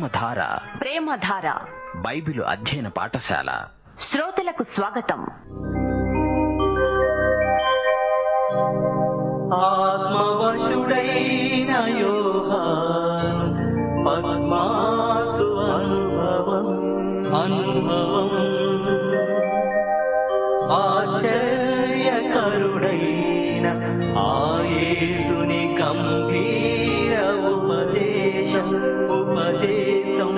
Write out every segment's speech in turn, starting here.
ప్రేమధార ప్రేమధార Bible అధ్యయన పాఠశాల శ్రోతలకు స్వాగతం ఆత్మవశుడైన యోహాను పద్మాసు అనుభవం అనుభవం ఆశ్చర్యకరుడైన ఆయేసుని గంభీర ఉపదేశం ఉపదేశం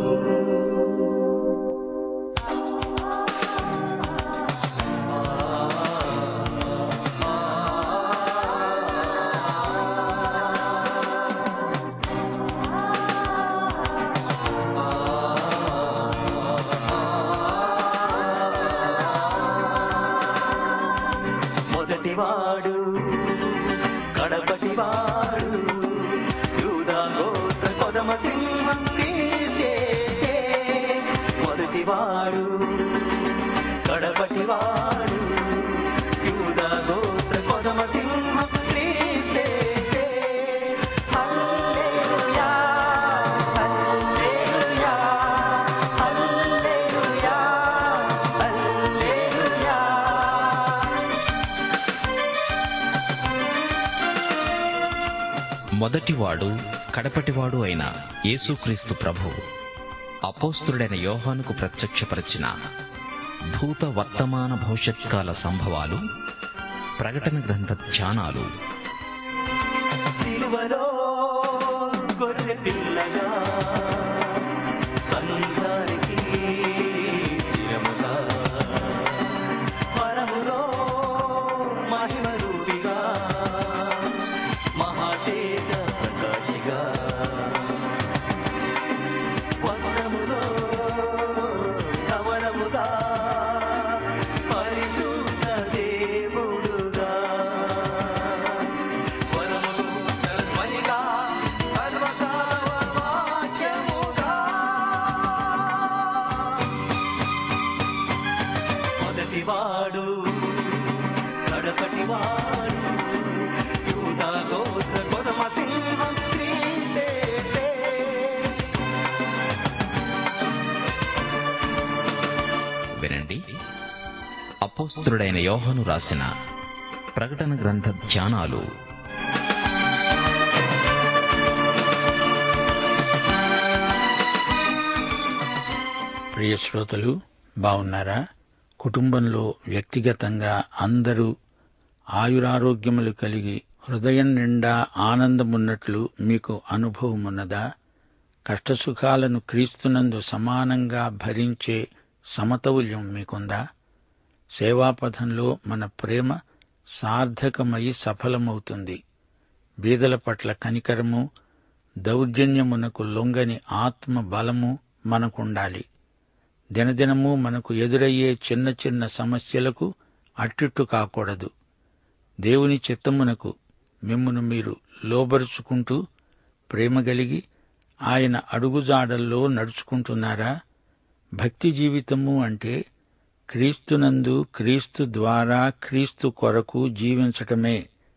మొదటివాడు కడపటివాడు యూదా గోత్ర కొదమ సింహం క్రీస్తే. మొదటివాడు కడపటివాడు యూదా గోత్ర కొదమ సింహం క్రీస్తే. హల్లెలూయా, హల్లెలూయా, హల్లెలూయా, హల్లెలూయా. మొదటివాడు కడపటివాడు అయిన యేసుక్రీస్తు ప్రభువు అపోస్తుడైన యోహానుకు ప్రత్యక్షపరిచిన భూత వర్తమాన భవిష్యత్కాల సంభవాలు ప్రకటన గ్రంథ ధ్యానాలు సిలువలో గొర్రె పిల్లగా సంసారికి శిరముగా పరములో మహిమ రూపిగా మహాతేజ ప్రకాశిగా వస్త్రములో కవలముగా పరిశుద్ధ దేవుడుగా స్వరములు జలధ్వనిగా సర్వసారవాక్యముగా మొదటివాడు కడపటివాడు యూదా గోత్ర కొదమ సింహం క్రీస్తే వినండి అపోస్తుడైన యోహాను రాసిన ప్రకటన గ్రంథ ధ్యానాలు ప్రియ శ్రోతలు బాగున్నారా కుటుంబంలో వ్యక్తిగతంగా అందరూ ఆయురారోగ్యములు కలిగి హృదయం నిండా ఆనందమున్నట్లు మీకు అనుభవమున్నదా కష్టసుఖాలను క్రీస్తునందు సమానంగా భరించే సమతౌల్యం మీకుందా సేవాపథంలో మన ప్రేమ సార్థకమై సఫలమవుతుంది బీదల పట్ల కనికరము దౌర్జన్యమునకు లొంగని ఆత్మ బలము మనకుండాలి దినదినము మనకు ఎదురయ్యే చిన్న చిన్న సమస్యలకు అట్టిట్టు కాకూడదు దేవుని చిత్తమునకు మిమ్మును మీరు లోబరుచుకుంటూ ప్రేమ కలిగి ఆయన అడుగుజాడల్లో నడుచుకుంటున్నారా భక్తి జీవితము అంటే క్రీస్తునందు క్రీస్తు ద్వారా క్రీస్తు కొరకు జీవించటమే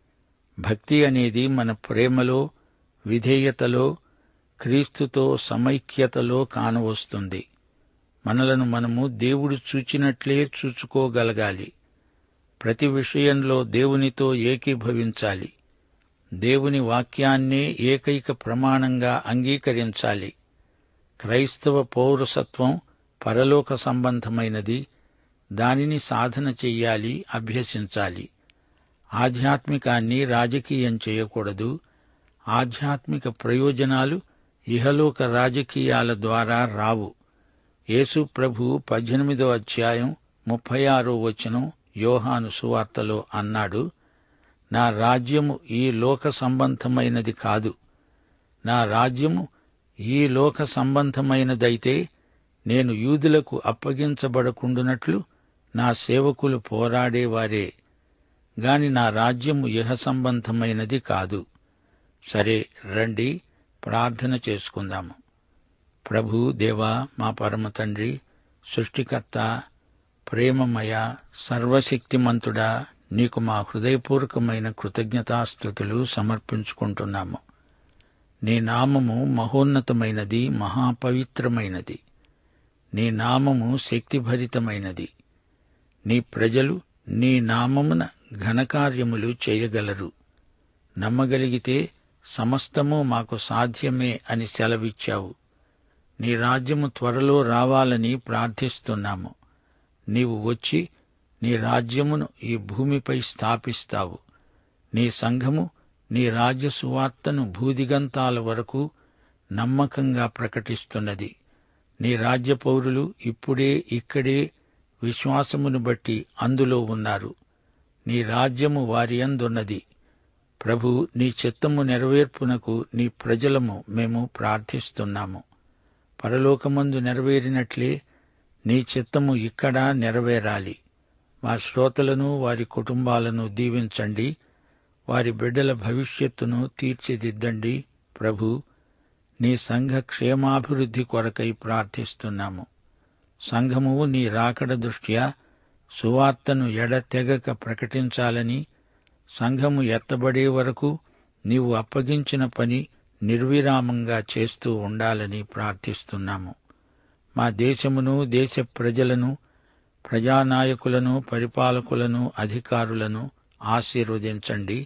భక్తి అనేది మన ప్రేమలో విధేయతలో క్రీస్తుతో సమైక్యతలో కానవస్తుంది మనలను మనము దేవుడు చూచినట్లే చూచుకోగలగాలి ప్రతి విషయంలో దేవునితో ఏకీభవించాలి దేవుని వాక్యాన్నే ఏకైక ప్రమాణంగా అంగీకరించాలి క్రైస్తవ పౌరసత్వం పరలోక సంబంధమైనది దానిని సాధన చెయ్యాలి అభ్యసించాలి ఆధ్యాత్మికాన్ని రాజకీయం చేయకూడదు ఆధ్యాత్మిక ప్రయోజనాలు ఇహలోక రాజకీయాల ద్వారా రావు యేసు ప్రభు పద్దెనిమిదో అధ్యాయం ముప్పై ఆరో వచనం యోహాను సువార్తలో అన్నాడు నా రాజ్యము ఈ లోక సంబంధమైనది కాదు నా రాజ్యము ఈ లోక సంబంధమైనదైతే నేను యూదులకు అప్పగించబడకుండునట్లు నా సేవకులు పోరాడేవారే గాని నా రాజ్యము ఇహ సంబంధమైనది కాదు సరే రండి ప్రార్థన చేసుకుందాము ప్రభు దేవా మా పరమ తండ్రి సృష్టికర్త ప్రేమమయ సర్వశక్తిమంతుడా నీకు మా హృదయపూర్వకమైన కృతజ్ఞతాస్థుతులు సమర్పించుకుంటున్నాము నీ నామము మహోన్నతమైనది మహాపవిత్రమైనది నీ నామము శక్తిభరితమైనది నీ ప్రజలు నీ నామమున ఘనకార్యములు చేయగలరు నమ్మగలిగితే సమస్తము మాకు సాధ్యమే అని సెలవిచ్చావు నీ రాజ్యము త్వరలో రావాలని ప్రార్థిస్తున్నాము నీవు వచ్చి నీ రాజ్యమును ఈ భూమిపై స్థాపిస్తావు నీ సంఘము నీ రాజ్య సువార్తను భూదిగంతాల వరకు నమ్మకంగా ప్రకటిస్తున్నది నీ రాజ్య పౌరులు ఇప్పుడే ఇక్కడే విశ్వాసమును బట్టి అందులో ఉన్నారు నీ రాజ్యము వారి అందున్నది ప్రభు నీ చిత్తము నెరవేర్పునకు నీ ప్రజలము మేము ప్రార్థిస్తున్నాము పరలోకమందు నెరవేరినట్లే నీ చిత్తము ఇక్కడ నెరవేరాలి మా శ్రోతలను వారి కుటుంబాలను దీవించండి వారి బిడ్డల భవిష్యత్తును తీర్చిదిద్దండి ప్రభు నీ సంఘ క్షేమాభివృద్ధి కొరకై ప్రార్థిస్తున్నాము సంఘము నీ రాకడ దృష్ట్యా సువార్తను ఎడతెగక ప్రకటించాలని సంఘము ఎత్తబడే వరకు నీవు అప్పగించిన పని నిర్విరామంగా చేస్తూ ఉండాలని ప్రార్థిస్తున్నాము మా దేశమును దేశ ప్రజలను ప్రజానాయకులను పరిపాలకులను అధికారులను ఆశీర్వదించండి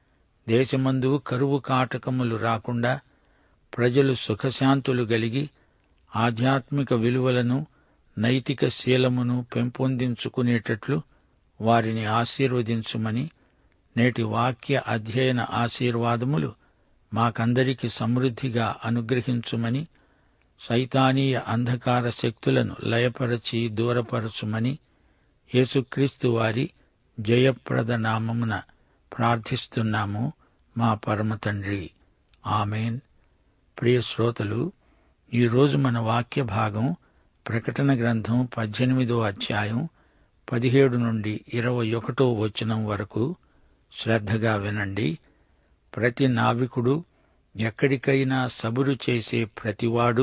దేశమందు కరువు కాటకములు రాకుండా ప్రజలు సుఖశాంతులు గలిగి ఆధ్యాత్మిక విలువలను నైతిక శీలమును పెంపొందించుకునేటట్లు వారిని ఆశీర్వదించుమని నేటి వాక్య అధ్యయన ఆశీర్వాదములు మాకందరికి సమృద్ధిగా అనుగ్రహించుమని సైతానీయ అంధకార శక్తులను లయపరచి దూరపరచుమని యేసుక్రీస్తు వారి జయప్రద నామమున ప్రార్థిస్తున్నాము మా పరమ తండ్రి ఆమెన్ ప్రియ శ్రోతలు ఈరోజు మన వాక్య భాగం ప్రకటన గ్రంథం పద్దెనిమిదో అధ్యాయం పదిహేడు నుండి ఇరవై ఒకటో వచనం వరకు శ్రద్ధగా వినండి ప్రతి నావికుడు ఎక్కడికైనా సబురు చేసే ప్రతివాడు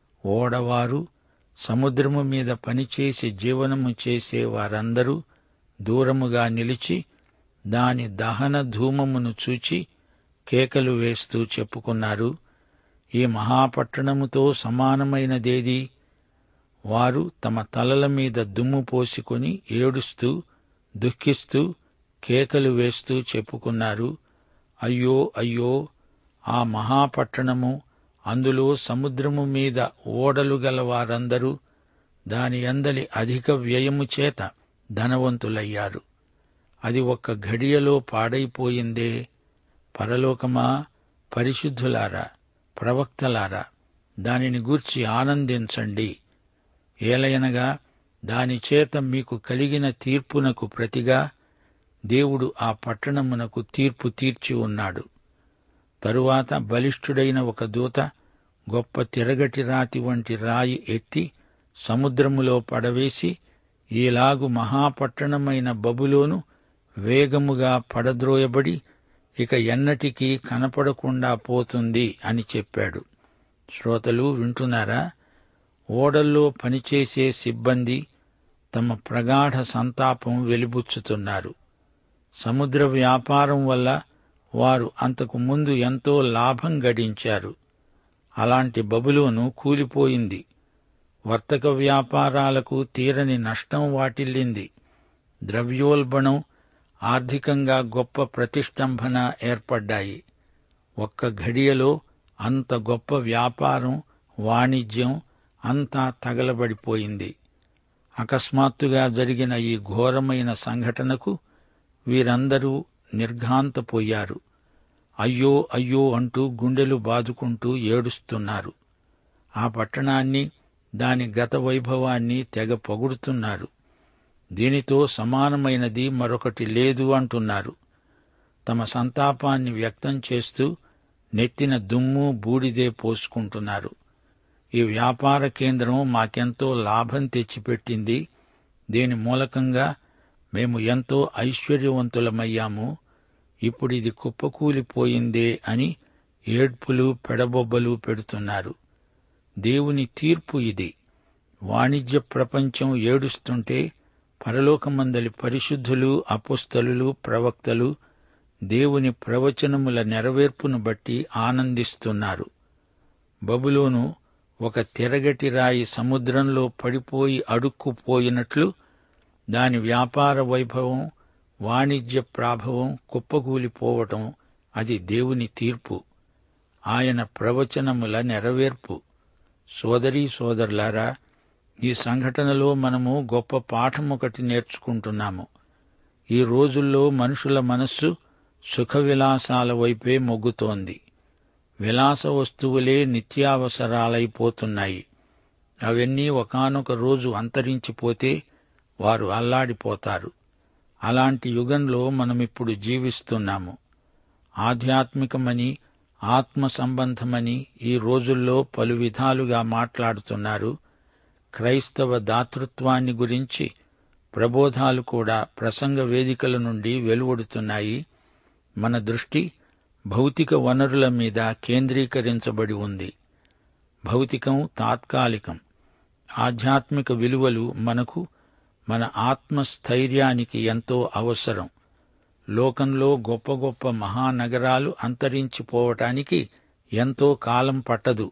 ఓడవారు సముద్రము మీద పనిచేసి జీవనము చేసే వారందరూ దూరముగా నిలిచి దాని దహన ధూమమును చూచి కేకలు వేస్తూ చెప్పుకున్నారు ఈ మహాపట్టణముతో సమానమైనదేది వారు తమ తలల మీద దుమ్ము పోసుకొని ఏడుస్తూ దుఃఖిస్తూ కేకలు వేస్తూ చెప్పుకున్నారు అయ్యో అయ్యో ఆ మహాపట్టణము అందులో సముద్రము మీద ఓడలు గల వారందరూ దాని అందలి అధిక వ్యయము చేత ధనవంతులయ్యారు అది ఒక్క ఘడియలో పాడైపోయిందే పరలోకమా పరిశుద్ధులారా ప్రవక్తలారా దానిని గూర్చి ఆనందించండి ఏలయనగా దాని చేత మీకు కలిగిన తీర్పునకు ప్రతిగా దేవుడు ఆ పట్టణమునకు తీర్పు తీర్చి ఉన్నాడు తరువాత బలిష్ఠుడైన ఒక దూత గొప్ప తిరగటి రాతి వంటి రాయి ఎత్తి సముద్రములో పడవేసి ఈలాగు మహాపట్టణమైన బబులోను వేగముగా పడద్రోయబడి ఇక ఎన్నటికీ కనపడకుండా పోతుంది అని చెప్పాడు శ్రోతలు వింటున్నారా ఓడల్లో పనిచేసే సిబ్బంది తమ ప్రగాఢ సంతాపం వెలిబుచ్చుతున్నారు సముద్ర వ్యాపారం వల్ల వారు అంతకు ముందు ఎంతో లాభం గడించారు అలాంటి బబులోను కూలిపోయింది వర్తక వ్యాపారాలకు తీరని నష్టం వాటిల్లింది ద్రవ్యోల్బణం ఆర్థికంగా గొప్ప ప్రతిష్టంభన ఏర్పడ్డాయి ఒక్క ఘడియలో అంత గొప్ప వ్యాపారం వాణిజ్యం అంతా తగలబడిపోయింది అకస్మాత్తుగా జరిగిన ఈ ఘోరమైన సంఘటనకు వీరందరూ నిర్ఘాంతపోయారు అయ్యో అయ్యో అంటూ గుండెలు బాదుకుంటూ ఏడుస్తున్నారు ఆ పట్టణాన్ని దాని గత వైభవాన్ని తెగ పొగుడుతున్నారు దీనితో సమానమైనది మరొకటి లేదు అంటున్నారు తమ సంతాపాన్ని వ్యక్తం చేస్తూ నెత్తిన దుమ్ము బూడిదే పోసుకుంటున్నారు ఈ వ్యాపార కేంద్రం మాకెంతో లాభం తెచ్చిపెట్టింది దీని మూలకంగా మేము ఎంతో ఐశ్వర్యవంతులమయ్యాము ఇప్పుడిది కుప్పకూలిపోయిందే అని ఏడ్పులు పెడబొబ్బలు పెడుతున్నారు దేవుని తీర్పు ఇది వాణిజ్య ప్రపంచం ఏడుస్తుంటే పరలోకమందలి పరిశుద్ధులు అపుస్తలులు ప్రవక్తలు దేవుని ప్రవచనముల నెరవేర్పును బట్టి ఆనందిస్తున్నారు బబులోను ఒక తిరగటి రాయి సముద్రంలో పడిపోయి అడుక్కుపోయినట్లు దాని వ్యాపార వైభవం వాణిజ్య ప్రాభవం కుప్పకూలిపోవటం అది దేవుని తీర్పు ఆయన ప్రవచనముల నెరవేర్పు సోదరీ సోదరులారా ఈ సంఘటనలో మనము గొప్ప పాఠం ఒకటి నేర్చుకుంటున్నాము ఈ రోజుల్లో మనుషుల మనస్సు సుఖ విలాసాల వైపే మొగ్గుతోంది విలాస వస్తువులే నిత్యావసరాలైపోతున్నాయి అవన్నీ ఒకానొక రోజు అంతరించిపోతే వారు అల్లాడిపోతారు అలాంటి యుగంలో మనమిప్పుడు జీవిస్తున్నాము ఆధ్యాత్మికమని ఆత్మ సంబంధమని ఈ రోజుల్లో పలు విధాలుగా మాట్లాడుతున్నారు క్రైస్తవ దాతృత్వాన్ని గురించి ప్రబోధాలు కూడా ప్రసంగ వేదికల నుండి వెలువడుతున్నాయి మన దృష్టి భౌతిక వనరుల మీద కేంద్రీకరించబడి ఉంది భౌతికం తాత్కాలికం ఆధ్యాత్మిక విలువలు మనకు మన ఆత్మస్థైర్యానికి ఎంతో అవసరం లోకంలో గొప్ప గొప్ప మహానగరాలు అంతరించిపోవటానికి ఎంతో కాలం పట్టదు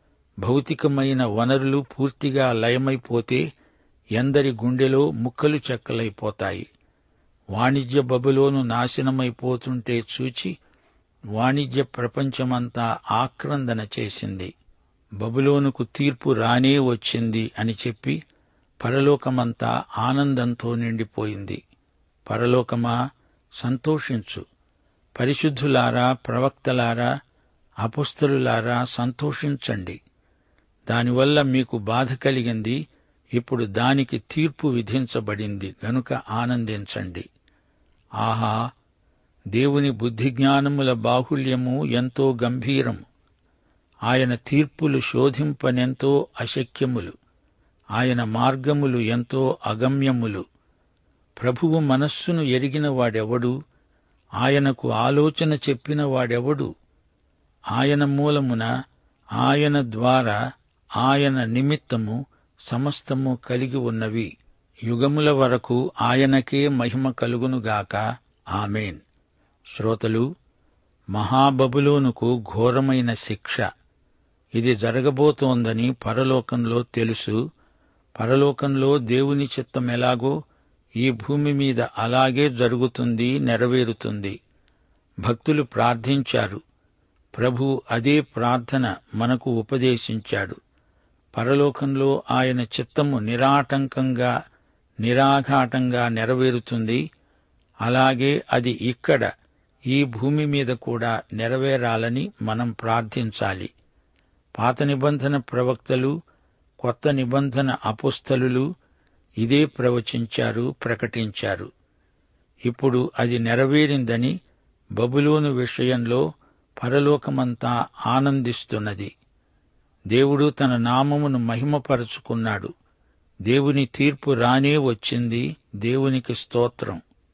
భౌతికమైన వనరులు పూర్తిగా లయమైపోతే ఎందరి గుండెలో ముక్కలు చెక్కలైపోతాయి వాణిజ్య బబులోను నాశనమైపోతుంటే చూచి వాణిజ్య ప్రపంచమంతా ఆక్రందన చేసింది బబులోనుకు తీర్పు రానే వచ్చింది అని చెప్పి పరలోకమంతా ఆనందంతో నిండిపోయింది పరలోకమా సంతోషించు పరిశుద్ధులారా ప్రవక్తలారా అపుస్తలులారా సంతోషించండి దానివల్ల మీకు బాధ కలిగింది ఇప్పుడు దానికి తీర్పు విధించబడింది గనుక ఆనందించండి ఆహా దేవుని బుద్ధిజ్ఞానముల బాహుల్యము ఎంతో గంభీరము ఆయన తీర్పులు శోధింపనెంతో అశక్యములు ఆయన మార్గములు ఎంతో అగమ్యములు ప్రభువు మనస్సును ఎరిగిన వాడెవడు ఆయనకు ఆలోచన చెప్పిన వాడెవడు ఆయన మూలమున ఆయన ద్వారా ఆయన నిమిత్తము సమస్తము కలిగి ఉన్నవి యుగముల వరకు ఆయనకే మహిమ కలుగునుగాక ఆమెన్ శ్రోతలు మహాబబులోనుకు ఘోరమైన శిక్ష ఇది జరగబోతోందని పరలోకంలో తెలుసు పరలోకంలో దేవుని చిత్తం ఎలాగో ఈ భూమి మీద అలాగే జరుగుతుంది నెరవేరుతుంది భక్తులు ప్రార్థించారు ప్రభు అదే ప్రార్థన మనకు ఉపదేశించాడు పరలోకంలో ఆయన చిత్తము నిరాటంకంగా నిరాఘాటంగా నెరవేరుతుంది అలాగే అది ఇక్కడ ఈ భూమి మీద కూడా నెరవేరాలని మనం ప్రార్థించాలి పాత నిబంధన ప్రవక్తలు కొత్త నిబంధన అపుస్తలులు ఇదే ప్రవచించారు ప్రకటించారు ఇప్పుడు అది నెరవేరిందని బబులోను విషయంలో పరలోకమంతా ఆనందిస్తున్నది దేవుడు తన నామమును మహిమపరుచుకున్నాడు దేవుని తీర్పు రానే వచ్చింది దేవునికి స్తోత్రం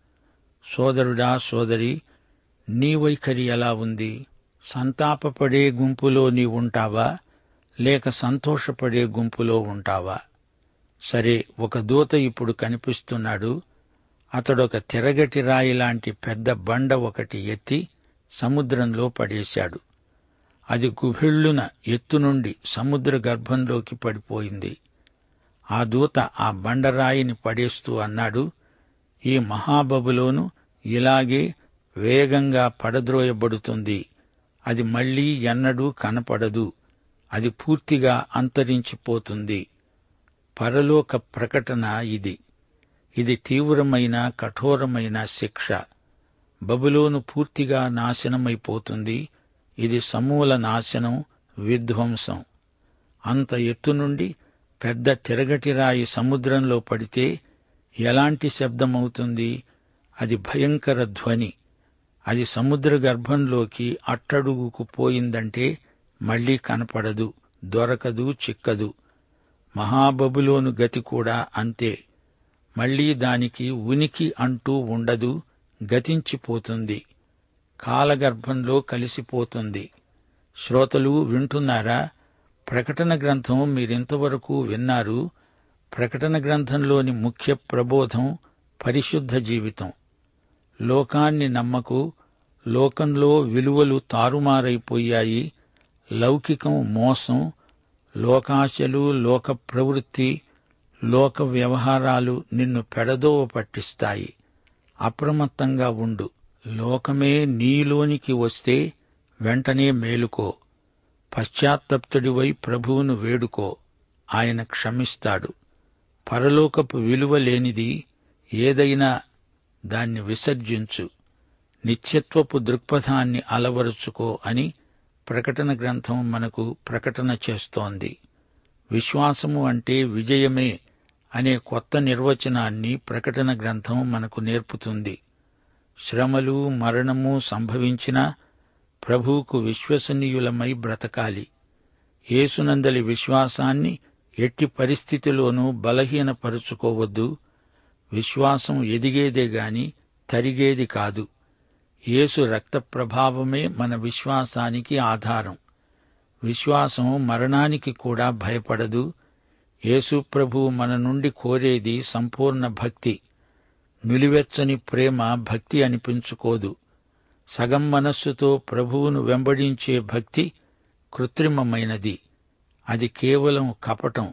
సోదరుడా సోదరి నీ వైఖరి ఎలా ఉంది సంతాపపడే గుంపులో నీ ఉంటావా లేక సంతోషపడే గుంపులో ఉంటావా సరే ఒక దూత ఇప్పుడు కనిపిస్తున్నాడు అతడొక తిరగటి రాయి లాంటి పెద్ద బండ ఒకటి ఎత్తి సముద్రంలో పడేశాడు అది గుభిళ్ళున ఎత్తు నుండి సముద్ర గర్భంలోకి పడిపోయింది ఆ దూత ఆ బండరాయిని పడేస్తూ అన్నాడు ఈ మహాబబులోను ఇలాగే వేగంగా పడద్రోయబడుతుంది అది మళ్లీ ఎన్నడూ కనపడదు అది పూర్తిగా అంతరించిపోతుంది పరలోక ప్రకటన ఇది ఇది తీవ్రమైన కఠోరమైన శిక్ష బబులోను పూర్తిగా నాశనమైపోతుంది ఇది సమూల నాశనం విధ్వంసం అంత ఎత్తు నుండి పెద్ద తిరగటి రాయి సముద్రంలో పడితే ఎలాంటి శబ్దమవుతుంది అది భయంకర ధ్వని అది సముద్ర గర్భంలోకి అట్టడుగుకు పోయిందంటే మళ్లీ కనపడదు దొరకదు చిక్కదు మహాబబులోను గతి కూడా అంతే మళ్లీ దానికి ఉనికి అంటూ ఉండదు గతించిపోతుంది కాలగర్భంలో కలిసిపోతుంది శ్రోతలు వింటున్నారా ప్రకటన గ్రంథం మీరింతవరకు విన్నారు ప్రకటన గ్రంథంలోని ముఖ్య ప్రబోధం పరిశుద్ధ జీవితం లోకాన్ని నమ్మకు లోకంలో విలువలు తారుమారైపోయాయి లౌకికం మోసం లోకాశలు లోక ప్రవృత్తి లోక వ్యవహారాలు నిన్ను పెడదోవ పట్టిస్తాయి అప్రమత్తంగా ఉండు లోకమే నీలోనికి వస్తే వెంటనే మేలుకో పశ్చాత్తప్తుడివై ప్రభువును వేడుకో ఆయన క్షమిస్తాడు పరలోకపు విలువ లేనిది ఏదైనా దాన్ని విసర్జించు నిత్యత్వపు దృక్పథాన్ని అలవరుచుకో అని ప్రకటన గ్రంథం మనకు ప్రకటన చేస్తోంది విశ్వాసము అంటే విజయమే అనే కొత్త నిర్వచనాన్ని ప్రకటన గ్రంథం మనకు నేర్పుతుంది శ్రమలు మరణము సంభవించినా ప్రభువుకు విశ్వసనీయులమై బ్రతకాలి యేసునందలి విశ్వాసాన్ని ఎట్టి పరిస్థితిలోనూ బలహీనపరుచుకోవద్దు విశ్వాసం ఎదిగేదే గాని తరిగేది కాదు యేసు రక్త ప్రభావమే మన విశ్వాసానికి ఆధారం విశ్వాసం మరణానికి కూడా భయపడదు యేసు ప్రభువు మన నుండి కోరేది సంపూర్ణ భక్తి నిలువెచ్చని ప్రేమ భక్తి అనిపించుకోదు సగం మనస్సుతో ప్రభువును వెంబడించే భక్తి కృత్రిమమైనది అది కేవలం కపటం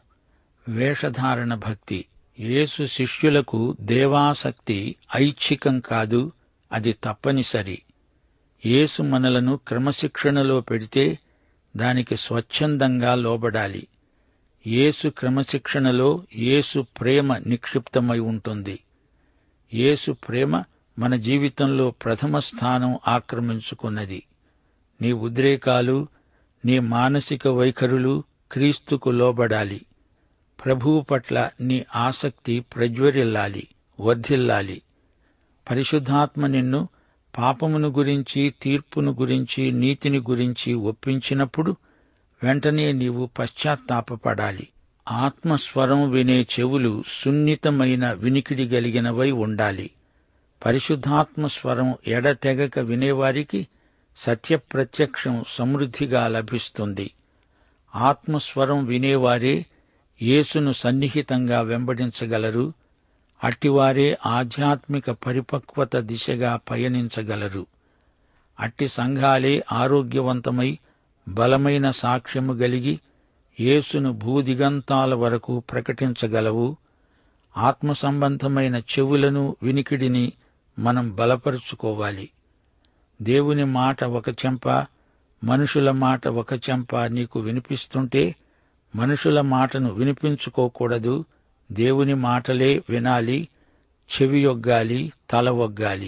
వేషధారణ భక్తి యేసు శిష్యులకు దేవాసక్తి ఐచ్ఛికం కాదు అది తప్పనిసరి యేసు మనలను క్రమశిక్షణలో పెడితే దానికి స్వచ్ఛందంగా లోబడాలి యేసు క్రమశిక్షణలో యేసు ప్రేమ నిక్షిప్తమై ఉంటుంది యేసు ప్రేమ మన జీవితంలో ప్రథమ స్థానం ఆక్రమించుకున్నది నీ ఉద్రేకాలు నీ మానసిక వైఖరులు క్రీస్తుకు లోబడాలి ప్రభువు పట్ల నీ ఆసక్తి ప్రజ్వరిల్లాలి వర్ధిల్లాలి పరిశుద్ధాత్మ నిన్ను పాపమును గురించి తీర్పును గురించి నీతిని గురించి ఒప్పించినప్పుడు వెంటనే నీవు పశ్చాత్తాపపడాలి ఆత్మస్వరం వినే చెవులు సున్నితమైన వినికిడి గలిగినవై ఉండాలి పరిశుద్ధాత్మ స్వరం ఎడతెగక వినేవారికి సత్యప్రత్యక్షం సమృద్ధిగా లభిస్తుంది ఆత్మస్వరం వినేవారే యేసును సన్నిహితంగా వెంబడించగలరు అట్టివారే ఆధ్యాత్మిక పరిపక్వత దిశగా పయనించగలరు అట్టి సంఘాలే ఆరోగ్యవంతమై బలమైన సాక్ష్యము గలిగి యేసును భూదిగంతాల వరకు ప్రకటించగలవు ఆత్మ సంబంధమైన చెవులను వినికిడిని మనం బలపరుచుకోవాలి దేవుని మాట ఒక చెంప మనుషుల మాట ఒక చెంప నీకు వినిపిస్తుంటే మనుషుల మాటను వినిపించుకోకూడదు దేవుని మాటలే వినాలి చెవియొగ్గాలి తల ఒగ్గాలి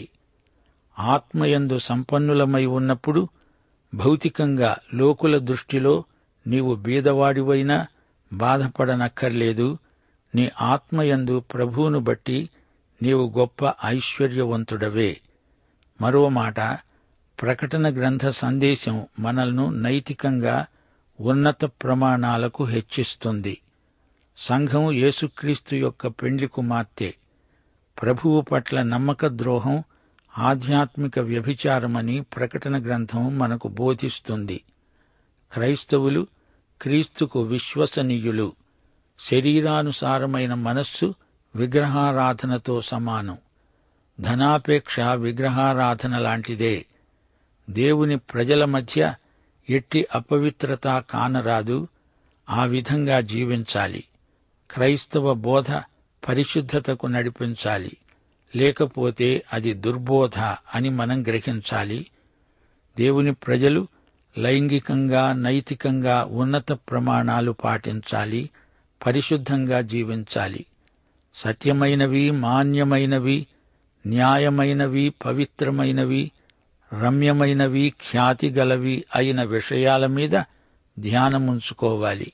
ఆత్మయందు సంపన్నులమై ఉన్నప్పుడు భౌతికంగా లోకుల దృష్టిలో నీవు బీదవాడివైనా బాధపడనక్కర్లేదు నీ ఆత్మయందు ప్రభువును బట్టి నీవు గొప్ప ఐశ్వర్యవంతుడవే మరో మాట ప్రకటన గ్రంథ సందేశం మనల్ని నైతికంగా ఉన్నత ప్రమాణాలకు హెచ్చిస్తుంది సంఘం యేసుక్రీస్తు యొక్క పెండ్లి కుమార్తె ప్రభువు పట్ల నమ్మక ద్రోహం ఆధ్యాత్మిక వ్యభిచారమని ప్రకటన గ్రంథం మనకు బోధిస్తుంది క్రైస్తవులు క్రీస్తుకు విశ్వసనీయులు శరీరానుసారమైన మనస్సు విగ్రహారాధనతో సమానం ధనాపేక్ష విగ్రహారాధన లాంటిదే దేవుని ప్రజల మధ్య ఎట్టి అపవిత్రత కానరాదు ఆ విధంగా జీవించాలి క్రైస్తవ బోధ పరిశుద్ధతకు నడిపించాలి లేకపోతే అది దుర్బోధ అని మనం గ్రహించాలి దేవుని ప్రజలు లైంగికంగా నైతికంగా ఉన్నత ప్రమాణాలు పాటించాలి పరిశుద్ధంగా జీవించాలి సత్యమైనవి మాన్యమైనవి న్యాయమైనవి పవిత్రమైనవి రమ్యమైనవి ఖ్యాతిగలవి అయిన విషయాల మీద ధ్యానముంచుకోవాలి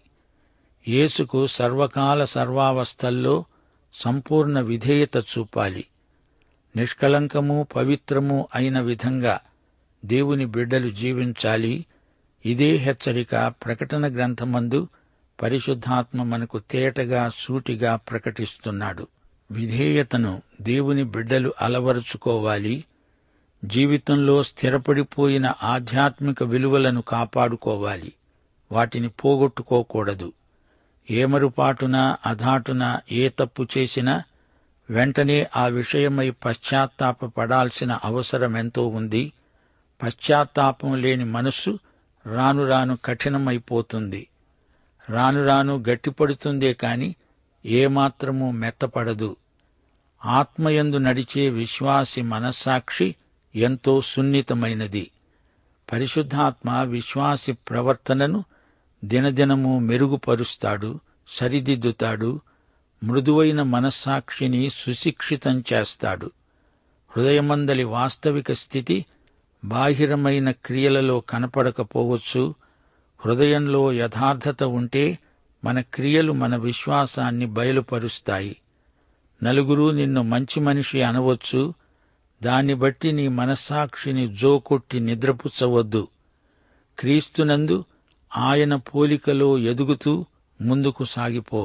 యేసుకు సర్వకాల సర్వావస్థల్లో సంపూర్ణ విధేయత చూపాలి నిష్కలంకము పవిత్రము అయిన విధంగా దేవుని బిడ్డలు జీవించాలి ఇదే హెచ్చరిక ప్రకటన గ్రంథమందు పరిశుద్ధాత్మ మనకు తేటగా సూటిగా ప్రకటిస్తున్నాడు విధేయతను దేవుని బిడ్డలు అలవరుచుకోవాలి జీవితంలో స్థిరపడిపోయిన ఆధ్యాత్మిక విలువలను కాపాడుకోవాలి వాటిని పోగొట్టుకోకూడదు ఏమరుపాటున అధాటున ఏ తప్పు చేసినా వెంటనే ఆ విషయమై పశ్చాత్తాపపడాల్సిన అవసరమెంతో ఉంది పశ్చాత్తాపం లేని మనస్సు రాను రాను కఠినమైపోతుంది రాను రాను గట్టిపడుతుందే కాని ఏమాత్రమూ మెత్తపడదు ఆత్మయందు నడిచే విశ్వాసి మనస్సాక్షి ఎంతో సున్నితమైనది పరిశుద్ధాత్మ విశ్వాసి ప్రవర్తనను దినదినము మెరుగుపరుస్తాడు సరిదిద్దుతాడు మృదువైన మనస్సాక్షిని సుశిక్షితం చేస్తాడు హృదయమందలి వాస్తవిక స్థితి బాహిరమైన క్రియలలో కనపడకపోవచ్చు హృదయంలో యథార్థత ఉంటే మన క్రియలు మన విశ్వాసాన్ని బయలుపరుస్తాయి నలుగురు నిన్ను మంచి మనిషి అనవచ్చు దాన్ని బట్టి నీ మనస్సాక్షిని జోకొట్టి నిద్రపుచ్చవద్దు క్రీస్తునందు ఆయన పోలికలో ఎదుగుతూ ముందుకు సాగిపో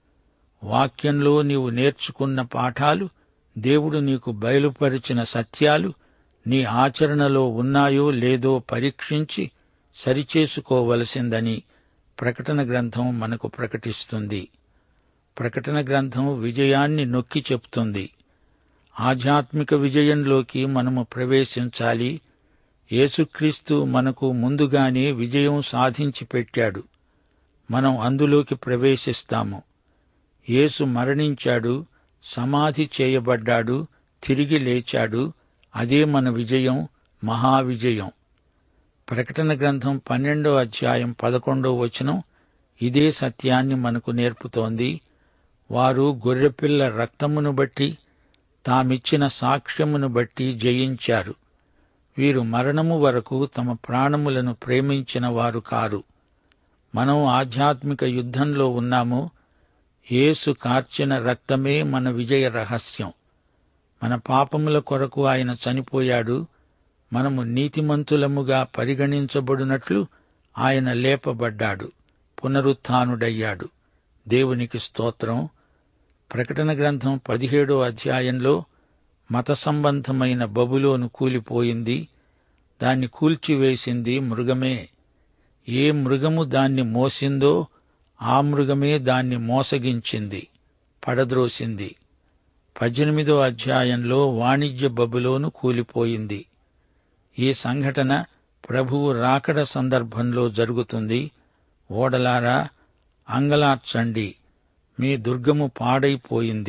వాక్యంలో నీవు నేర్చుకున్న పాఠాలు దేవుడు నీకు బయలుపరిచిన సత్యాలు నీ ఆచరణలో ఉన్నాయో లేదో పరీక్షించి సరిచేసుకోవలసిందని ప్రకటన గ్రంథం మనకు ప్రకటిస్తుంది ప్రకటన గ్రంథం విజయాన్ని నొక్కి చెప్తుంది ఆధ్యాత్మిక విజయంలోకి మనము ప్రవేశించాలి యేసుక్రీస్తు మనకు ముందుగానే విజయం సాధించి పెట్టాడు మనం అందులోకి ప్రవేశిస్తాము యేసు మరణించాడు సమాధి చేయబడ్డాడు తిరిగి లేచాడు అదే మన విజయం మహావిజయం ప్రకటన గ్రంథం పన్నెండో అధ్యాయం పదకొండో వచనం ఇదే సత్యాన్ని మనకు నేర్పుతోంది వారు గొర్రెపిల్ల రక్తమును బట్టి తామిచ్చిన సాక్ష్యమును బట్టి జయించారు వీరు మరణము వరకు తమ ప్రాణములను ప్రేమించిన వారు కారు మనం ఆధ్యాత్మిక యుద్ధంలో ఉన్నాము యేసు కార్చిన రక్తమే మన విజయ రహస్యం మన పాపముల కొరకు ఆయన చనిపోయాడు మనము నీతిమంతులముగా పరిగణించబడినట్లు ఆయన లేపబడ్డాడు పునరుత్డయ్యాడు దేవునికి స్తోత్రం ప్రకటన గ్రంథం పదిహేడో అధ్యాయంలో మత సంబంధమైన బబులోను కూలిపోయింది దాన్ని కూల్చివేసింది మృగమే ఏ మృగము దాన్ని మోసిందో ఆ మృగమే దాన్ని మోసగించింది పడద్రోసింది పద్దెనిమిదో అధ్యాయంలో వాణిజ్య బబులోను కూలిపోయింది ఈ సంఘటన ప్రభువు రాకడ సందర్భంలో జరుగుతుంది ఓడలారా అంగలార్చండి మీ దుర్గము పాడైపోయింది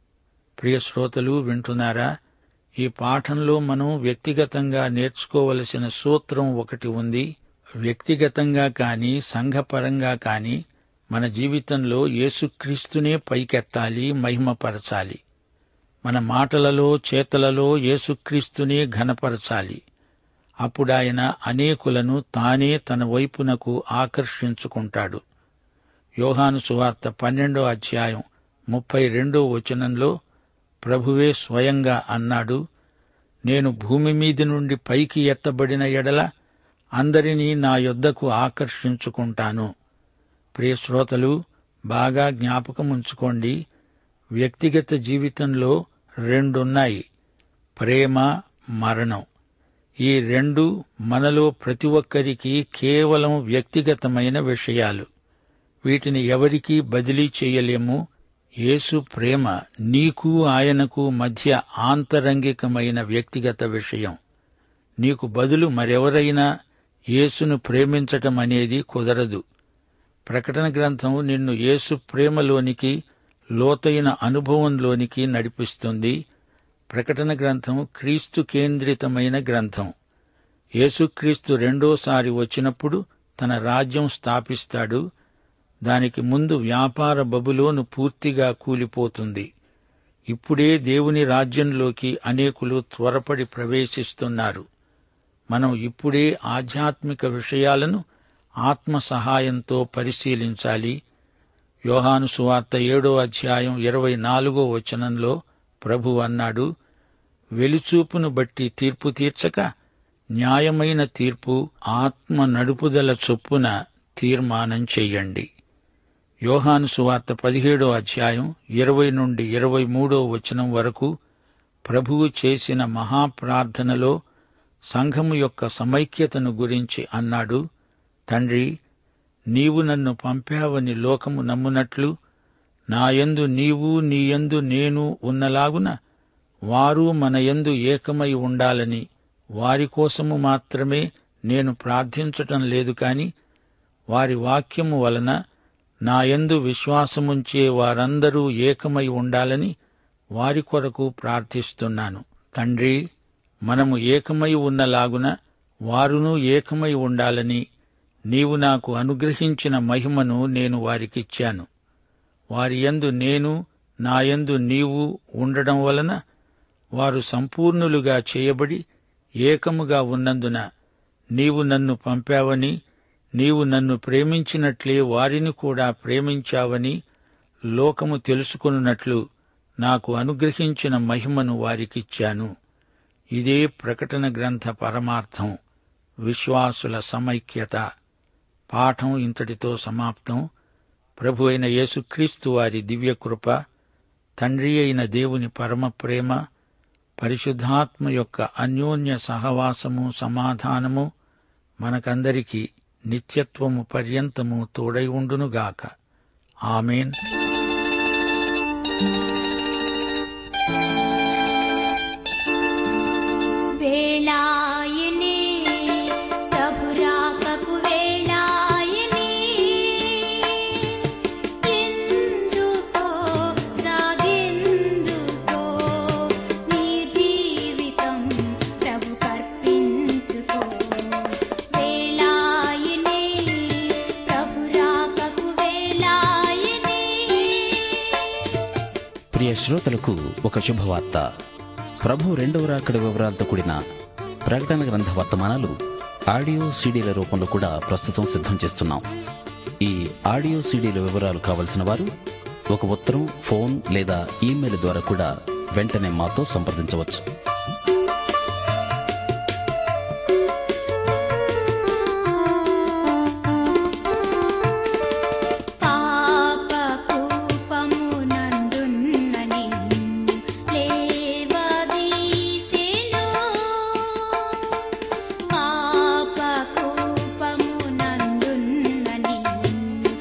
ప్రియ శ్రోతలు వింటున్నారా ఈ పాఠంలో మనం వ్యక్తిగతంగా నేర్చుకోవలసిన సూత్రం ఒకటి ఉంది వ్యక్తిగతంగా కాని సంఘపరంగా కాని మన జీవితంలో యేసుక్రీస్తునే పైకెత్తాలి మహిమపరచాలి మన మాటలలో చేతలలో యేసుక్రీస్తునే ఘనపరచాలి అప్పుడాయన అనేకులను తానే తన వైపునకు ఆకర్షించుకుంటాడు యోహాను సువార్త పన్నెండో అధ్యాయం ముప్పై రెండో వచనంలో ప్రభువే స్వయంగా అన్నాడు నేను భూమి మీది నుండి పైకి ఎత్తబడిన ఎడల అందరినీ నా యొద్దకు ఆకర్షించుకుంటాను ప్రియ శ్రోతలు బాగా జ్ఞాపకముంచుకోండి వ్యక్తిగత జీవితంలో రెండున్నాయి ప్రేమ మరణం ఈ రెండు మనలో ప్రతి ఒక్కరికి కేవలం వ్యక్తిగతమైన విషయాలు వీటిని ఎవరికీ బదిలీ చేయలేము యేసు ప్రేమ నీకు ఆయనకు మధ్య ఆంతరంగికమైన వ్యక్తిగత విషయం నీకు బదులు మరెవరైనా యేసును ప్రేమించటం అనేది కుదరదు ప్రకటన గ్రంథం నిన్ను యేసు ప్రేమలోనికి లోతైన అనుభవంలోనికి నడిపిస్తుంది ప్రకటన గ్రంథం క్రీస్తు కేంద్రితమైన గ్రంథం యేసుక్రీస్తు రెండోసారి వచ్చినప్పుడు తన రాజ్యం స్థాపిస్తాడు దానికి ముందు వ్యాపార బబులోను పూర్తిగా కూలిపోతుంది ఇప్పుడే దేవుని రాజ్యంలోకి అనేకులు త్వరపడి ప్రవేశిస్తున్నారు మనం ఇప్పుడే ఆధ్యాత్మిక విషయాలను ఆత్మ సహాయంతో పరిశీలించాలి యోహాను సువార్త ఏడో అధ్యాయం ఇరవై నాలుగో వచనంలో ప్రభు అన్నాడు వెలుచూపును బట్టి తీర్పు తీర్చక న్యాయమైన తీర్పు ఆత్మ నడుపుదల చొప్పున తీర్మానం చెయ్యండి యోహాను సువార్త పదిహేడో అధ్యాయం ఇరవై నుండి ఇరవై మూడో వచనం వరకు ప్రభువు చేసిన మహాప్రార్థనలో సంఘము యొక్క సమైక్యతను గురించి అన్నాడు తండ్రి నీవు నన్ను పంపావని లోకము నమ్మునట్లు నాయందు నీవు నీయందు నేను ఉన్నలాగున వారు మన యందు ఏకమై ఉండాలని వారి కోసము మాత్రమే నేను ప్రార్థించటం లేదు కాని వారి వాక్యము వలన నాయందు విశ్వాసముంచే వారందరూ ఏకమై ఉండాలని వారి కొరకు ప్రార్థిస్తున్నాను తండ్రి మనము ఏకమై ఉన్నలాగున వారును ఏకమై ఉండాలని నీవు నాకు అనుగ్రహించిన మహిమను నేను వారికిచ్చాను వారి యందు నేను నాయందు నీవు ఉండడం వలన వారు సంపూర్ణులుగా చేయబడి ఏకముగా ఉన్నందున నీవు నన్ను పంపావని నీవు నన్ను ప్రేమించినట్లే వారిని కూడా ప్రేమించావని లోకము తెలుసుకొనున్నట్లు నాకు అనుగ్రహించిన మహిమను వారికిచ్చాను ఇదే ప్రకటన గ్రంథ పరమార్థం విశ్వాసుల సమైక్యత పాఠం ఇంతటితో సమాప్తం ప్రభు అయిన యేసుక్రీస్తు వారి దివ్యకృప తండ్రి అయిన దేవుని పరమ ప్రేమ పరిశుద్ధాత్మ యొక్క అన్యోన్య సహవాసము సమాధానము మనకందరికీ నిత్యత్వము పర్యంతము తోడై ఉండునుగాక ఆమెన్ వేళాయనే ప్రభురాకకు వేళాయనే ఎందుకో సాగెందుకో నీ జీవితం ప్రభు కర్పించుకో వేళాయనే ప్రభురాకకు వేళాయనే ప్రియ శ్రోతలకు ఒక శుభవార్త ప్రభు రెండవ రాకడ వివరాలతో కూడిన ప్రకటన గ్రంథ వర్తమానాలు ఆడియో సీడీల రూపంలో కూడా ప్రస్తుతం సిద్ధం చేస్తున్నాం ఈ ఆడియో సీడీల వివరాలు కావలసిన వారు ఒక ఉత్తరం ఫోన్ లేదా ఈమెయిల్ ద్వారా కూడా వెంటనే మాతో సంప్రదించవచ్చు పాపకూపమునందున్న నిన్ను లేవదీసెను. పాపకూపమునందున్న నిన్ను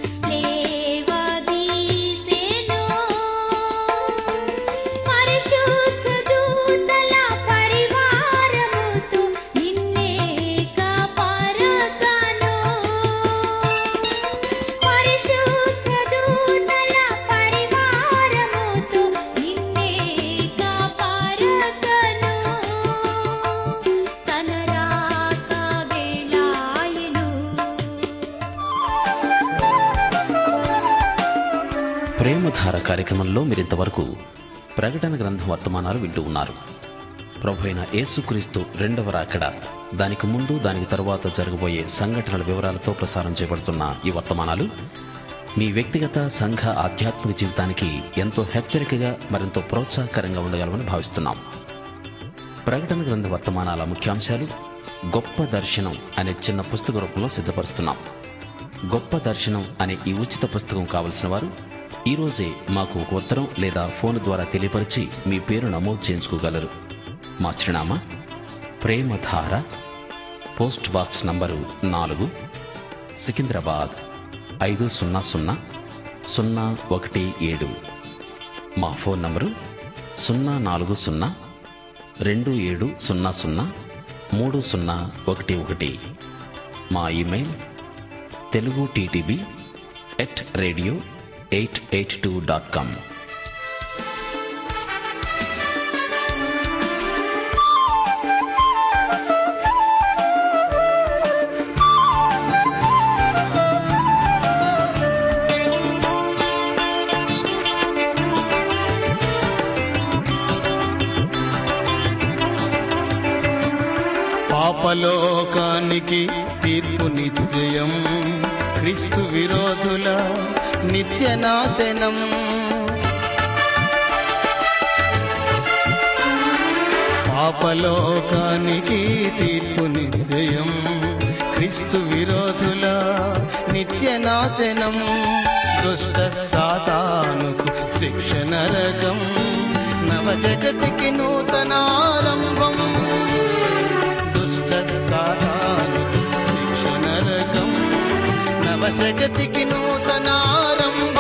లేవదీసెను. పరిశుద్ధ దూతల పరివారముతో నిన్నే కాపాడగను. పరిశుద్ధ దూతల పరివారముతో నిన్నే కాపాడగను. తన రాక వేళాయెను. ప్రేమధార కార్యక్రమంలో మీరింతవరకు ప్రకటన గ్రంథ వర్తమానాలు వింటూ ఉన్నారు ప్రభు అయిన యేసుక్రీస్తు రెండవ రాకడ దానికి ముందు దానికి తరువాత జరగబోయే సంఘటనల వివరాలతో ప్రసారం చేయబడుతున్న ఈ వర్తమానాలు మీ వ్యక్తిగత సంఘ ఆధ్యాత్మిక జీవితానికి ఎంతో హెచ్చరికగా మరింత ప్రోత్సాహకరంగా ఉండగలమని భావిస్తున్నాం ప్రకటన గ్రంథ వర్తమానాల ముఖ్యాంశాలు గొప్ప దర్శనం అనే చిన్న పుస్తక రూపంలో సిద్ధపరుస్తున్నాం గొప్ప దర్శనం అనే ఈ ఉచిత పుస్తకం కావలసిన వారు ఈ రోజే మాకు ఒక ఉత్తరం లేదా ఫోన్ ద్వారా తెలియపరిచి మీ పేరు నమోదు చేయించుకోగలరు మా చిరునామా ప్రేమధార పోస్ట్ బాక్స్ నంబరు నాలుగు సికింద్రాబాద్ ఐదు సున్నా సున్నా సున్నా ఒకటి ఏడు మా ఫోన్ నంబరు సున్నా నాలుగు సున్నా రెండు ఏడు సున్నా సున్నా మూడు సున్నా ఒకటి ఒకటి మా email Telugu TTB at radio eight eight two dot com పాపలోకానికి తీర్పు నిశ్చయం క్రీస్తు విరోధుల నిత్య నాశనం పాపలోకానికి తీర్పు నిశ్చయం క్రీస్తు విరోధుల నిత్య నాశనం దుష్ట సాతానుకు శిక్ష నరకం నవ జగతికి నూతనారంభం దుష్ట సాతానుకు శిక్ష నరకం నవ జగతికి నూతనారంభం